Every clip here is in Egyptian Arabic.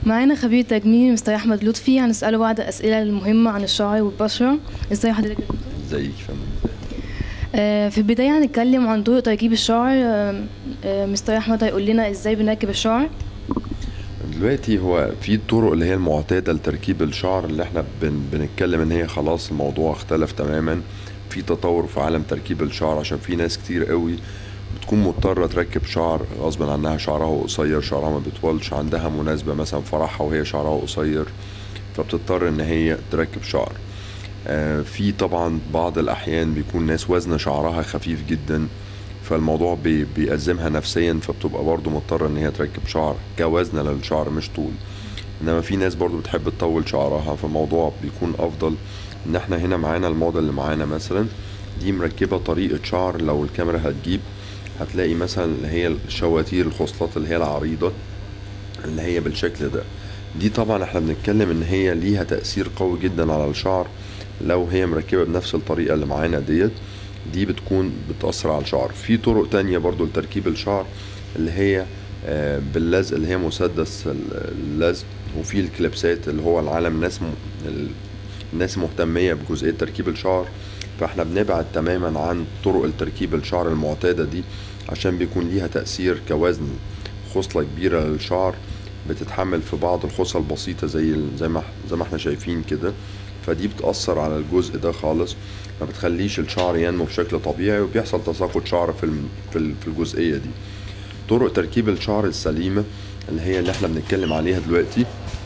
معانا خبير تجميل مستر احمد لطفي هنساله بعض الاسئله المهمه عن الشعر والبشره ازاي حضرتك يا دكتور؟ ازيك يا فندم آه، في البدايه هنتكلم عن طرق تركيب الشعر آه، آه، مستر احمد هيقول لنا ازاي بنركب الشعر دلوقتي هو في الطرق اللي هي المعتاده لتركيب الشعر اللي احنا بن بنتكلم ان هي خلاص الموضوع اختلف تماما في تطور في عالم تركيب الشعر عشان في ناس كتير قوي بتكون مضطرة تركب شعر غصب عنها شعرها قصير شعرها ما بيطولش عندها مناسبة مثلا فرحها وهي شعرها قصير فبتضطر ان هي تركب شعر آه، في طبعا بعض الاحيان بيكون ناس وزن شعرها خفيف جدا فالموضوع بي بيأزمها نفسيا فبتبقى برضو مضطرة ان هي تركب شعر كوزن للشعر مش طول انما في ناس برضو بتحب تطول شعرها فالموضوع بيكون افضل ان احنا هنا معانا الموديل اللي معانا مثلا دي مركبة طريقة شعر لو الكاميرا هتجيب هتلاقي مثلا اللي هي الشواتير الخصلات اللي هي العريضة اللي هي بالشكل ده دي طبعا احنا بنتكلم ان هي ليها تأثير قوي جدا على الشعر لو هي مركبة بنفس الطريقة اللي معانا ديت دي بتكون بتأثر على الشعر في طرق تانية برضو لتركيب الشعر اللي هي آه، باللزق اللي هي مسدس ال- اللزق وفي الكليبسات اللي هو العالم ناس م... ال- الناس مهتمية بجزئية تركيب الشعر فاحنا بنبعد تماما عن طرق التركيب الشعر المعتادة دي عشان بيكون ليها تأثير كوزن خصلة كبيرة للشعر بتتحمل في بعض الخصل البسيطة زي ال- زي ما زي ما احنا شايفين كده فدي بتأثر على الجزء ده خالص ما بتخليش الشعر ينمو بشكل طبيعي وبيحصل تساقط شعر في الم- في ال- في الجزئية دي طرق تركيب الشعر السليمة اللي هي اللي احنا بنتكلم عليها دلوقتي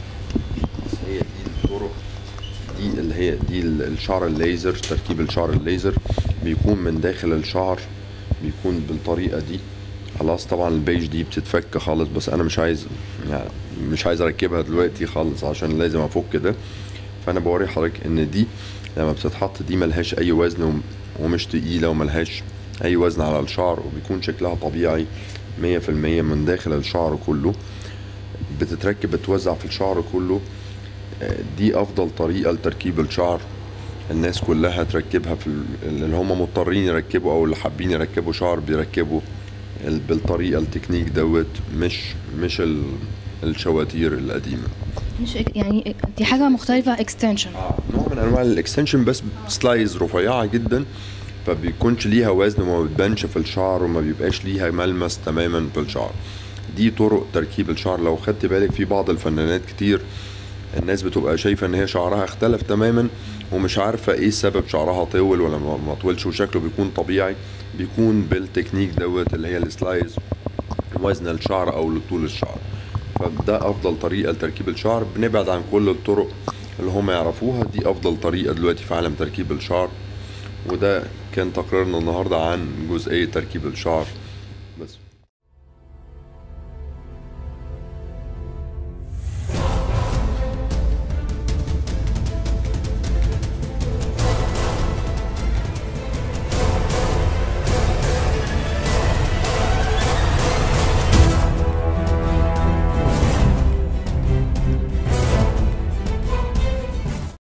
هي دي الطرق دي اللي هي دي ال- الشعر الليزر تركيب الشعر الليزر بيكون من داخل الشعر بيكون بالطريقة دي خلاص طبعا البيج دي بتتفك خالص بس انا مش عايز يعني مش عايز اركبها دلوقتي خالص عشان لازم افك ده فانا بوري حضرتك ان دي لما بتتحط دي ملهاش اي وزن وم- ومش تقيلة وملهاش اي وزن على الشعر وبيكون شكلها طبيعي مية في المية من داخل الشعر كله بتتركب بتوزع في الشعر كله آه، دي افضل طريقة لتركيب الشعر الناس كلها تركبها في ال- اللي هم مضطرين يركبوا او اللي حابين يركبوا شعر بيركبوا ال- بالطريقة التكنيك دوت مش مش ال- الشواتير القديمة مش إك- يعني دي حاجه مختلفه اكستنشن نوع من انواع الاكستنشن بس سلايز رفيعه جدا فبيكونش ليها وزن وما بتبانش في الشعر وما بيبقاش ليها ملمس تماما في الشعر دي طرق تركيب الشعر لو خدت بالك في بعض الفنانات كتير الناس بتبقى شايفه ان هي شعرها اختلف تماما ومش عارفه ايه السبب شعرها طول ولا ما ما طولش وشكله بيكون طبيعي بيكون بالتكنيك دوت اللي هي السلايز وزن الشعر او لطول الشعر فده افضل طريقه لتركيب الشعر بنبعد عن كل الطرق اللي هم يعرفوها دي افضل طريقه دلوقتي في عالم تركيب الشعر وده كان تقريرنا النهارده عن جزئيه تركيب الشعر بس